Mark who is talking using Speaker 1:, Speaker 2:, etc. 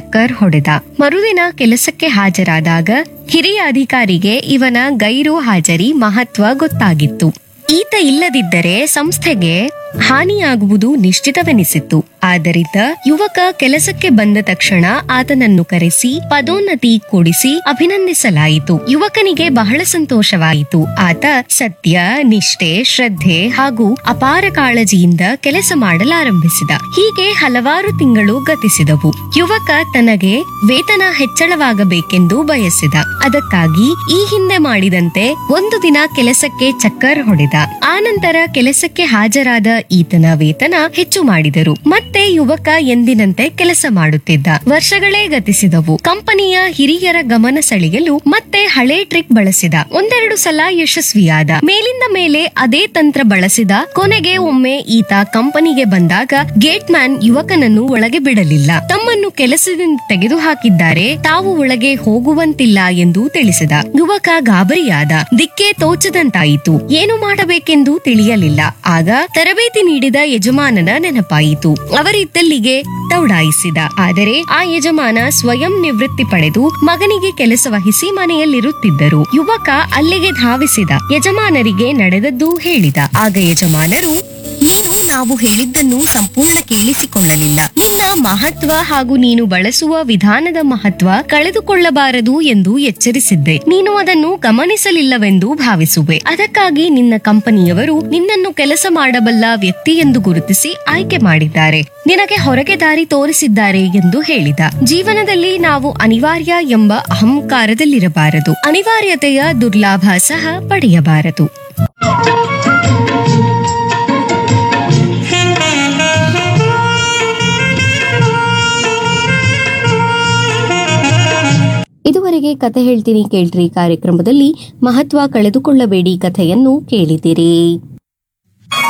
Speaker 1: ಚಕ್ಕರ್ ಹೊಡೆದ ಮರುದಿನ ಕೆಲಸಕ್ಕೆ ಹಾಜರಾದಾಗ ಹಿರಿಯ ಅಧಿಕಾರಿಗೆ ಇವನ ಗೈರು ಹಾಜರಿ ಮಹತ್ವ ಗೊತ್ತಾಗಿತ್ತು ಈತ ಇಲ್ಲದಿದ್ದರೆ ಸಂಸ್ಥೆಗೆ ಹಾನಿಯಾಗುವುದು ನಿಶ್ಚಿತವೆನಿಸಿತ್ತು ಆದ್ದರಿಂದ ಯುವಕ ಕೆಲಸಕ್ಕೆ ಬಂದ ತಕ್ಷಣ ಆತನನ್ನು ಕರೆಸಿ ಪದೋನ್ನತಿ ಕೊಡಿಸಿ ಅಭಿನಂದಿಸಲಾಯಿತು ಯುವಕನಿಗೆ ಬಹಳ ಸಂತೋಷವಾಯಿತು ಆತ ಸತ್ಯ ನಿಷ್ಠೆ ಶ್ರದ್ಧೆ ಹಾಗೂ ಅಪಾರ ಕಾಳಜಿಯಿಂದ ಕೆಲಸ ಮಾಡಲಾರಂಭಿಸಿದ ಹೀಗೆ ಹಲವಾರು ತಿಂಗಳು ಗತಿಸಿದವು ಯುವಕ ತನಗೆ ವೇತನ ಹೆಚ್ಚಳವಾಗಬೇಕೆಂದು ಬಯಸಿದ ಅದಕ್ಕಾಗಿ ಈ ಹಿಂದೆ ಮಾಡಿದಂತೆ ಒಂದು ದಿನ ಕೆಲಸಕ್ಕೆ ಚಕ್ಕರ್ ಹೊಡೆದ ಆನಂತರ ಕೆಲಸಕ್ಕೆ ಹಾಜರಾದ ಈತನ ವೇತನ ಹೆಚ್ಚು ಮಾಡಿದರು ಮತ್ತೆ ಯುವಕ ಎಂದಿನಂತೆ ಕೆಲಸ ಮಾಡುತ್ತಿದ್ದ ವರ್ಷಗಳೇ ಗತಿಸಿದವು ಕಂಪನಿಯ ಹಿರಿಯರ ಗಮನ ಸೆಳೆಯಲು ಮತ್ತೆ ಹಳೆ ಟ್ರಿಕ್ ಬಳಸಿದ ಒಂದೆರಡು ಸಲ ಯಶಸ್ವಿಯಾದ ಮೇಲಿಂದ ಮೇಲೆ ಅದೇ ತಂತ್ರ ಬಳಸಿದ ಕೊನೆಗೆ ಒಮ್ಮೆ ಈತ ಕಂಪನಿಗೆ ಬಂದಾಗ ಗೇಟ್ ಮ್ಯಾನ್ ಯುವಕನನ್ನು ಒಳಗೆ ಬಿಡಲಿಲ್ಲ ತಮ್ಮನ್ನು ಕೆಲಸದಿಂದ ತೆಗೆದು ಹಾಕಿದ್ದಾರೆ ತಾವು ಒಳಗೆ ಹೋಗುವಂತಿಲ್ಲ ಎಂದು ತಿಳಿಸಿದ ಯುವಕ ಗಾಬರಿಯಾದ ದಿಕ್ಕೆ ತೋಚದಂತಾಯಿತು ಏನು ಮಾಡಬೇಕೆಂದು ತಿಳಿಯಲಿಲ್ಲ ಆಗ ತರಬೇತಿ ನೀಡಿದ ಯಜಮಾನನ ನೆನಪಾಯಿತು ಅವರಿದ್ದಲ್ಲಿಗೆ ದೌಡಾಯಿಸಿದ ಆದರೆ ಆ ಯಜಮಾನ ಸ್ವಯಂ ನಿವೃತ್ತಿ ಪಡೆದು ಮಗನಿಗೆ ಕೆಲಸ ವಹಿಸಿ ಮನೆಯಲ್ಲಿರುತ್ತಿದ್ದರು ಯುವಕ ಅಲ್ಲಿಗೆ ಧಾವಿಸಿದ ಯಜಮಾನರಿಗೆ ನಡೆದದ್ದು ಹೇಳಿದ ಆಗ ಯಜಮಾನರು ನೀನು ನಾವು ಹೇಳಿದ್ದನ್ನು ಸಂಪೂರ್ಣ ಕೇಳಿಸಿಕೊಳ್ಳಲಿಲ್ಲ ನಿನ್ನ ಮಹತ್ವ ಹಾಗೂ ನೀನು ಬಳಸುವ ವಿಧಾನದ ಮಹತ್ವ ಕಳೆದುಕೊಳ್ಳಬಾರದು ಎಂದು ಎಚ್ಚರಿಸಿದ್ದೆ ನೀನು ಅದನ್ನು ಗಮನಿಸಲಿಲ್ಲವೆಂದು ಭಾವಿಸುವೆ ಅದಕ್ಕಾಗಿ ನಿನ್ನ ಕಂಪನಿಯವರು ನಿನ್ನನ್ನು ಕೆಲಸ ಮಾಡಬಲ್ಲ ವ್ಯಕ್ತಿ ಎಂದು ಗುರುತಿಸಿ ಆಯ್ಕೆ ಮಾಡಿದ್ದಾರೆ ನಿನಗೆ ಹೊರಗೆ ದಾರಿ ತೋರಿಸಿದ್ದಾರೆ ಎಂದು ಹೇಳಿದ ಜೀವನದಲ್ಲಿ ನಾವು ಅನಿವಾರ್ಯ ಎಂಬ ಅಹಂಕಾರದಲ್ಲಿರಬಾರದು ಅನಿವಾರ್ಯತೆಯ ದುರ್ಲಾಭ ಸಹ ಪಡೆಯಬಾರದು ಇದುವರೆಗೆ ಕತೆ ಹೇಳ್ತೀನಿ ಕೇಳ್ರಿ ಕಾರ್ಯಕ್ರಮದಲ್ಲಿ ಮಹತ್ವ ಕಳೆದುಕೊಳ್ಳಬೇಡಿ ಕಥೆಯನ್ನು ಕೇಳಿದಿರಿ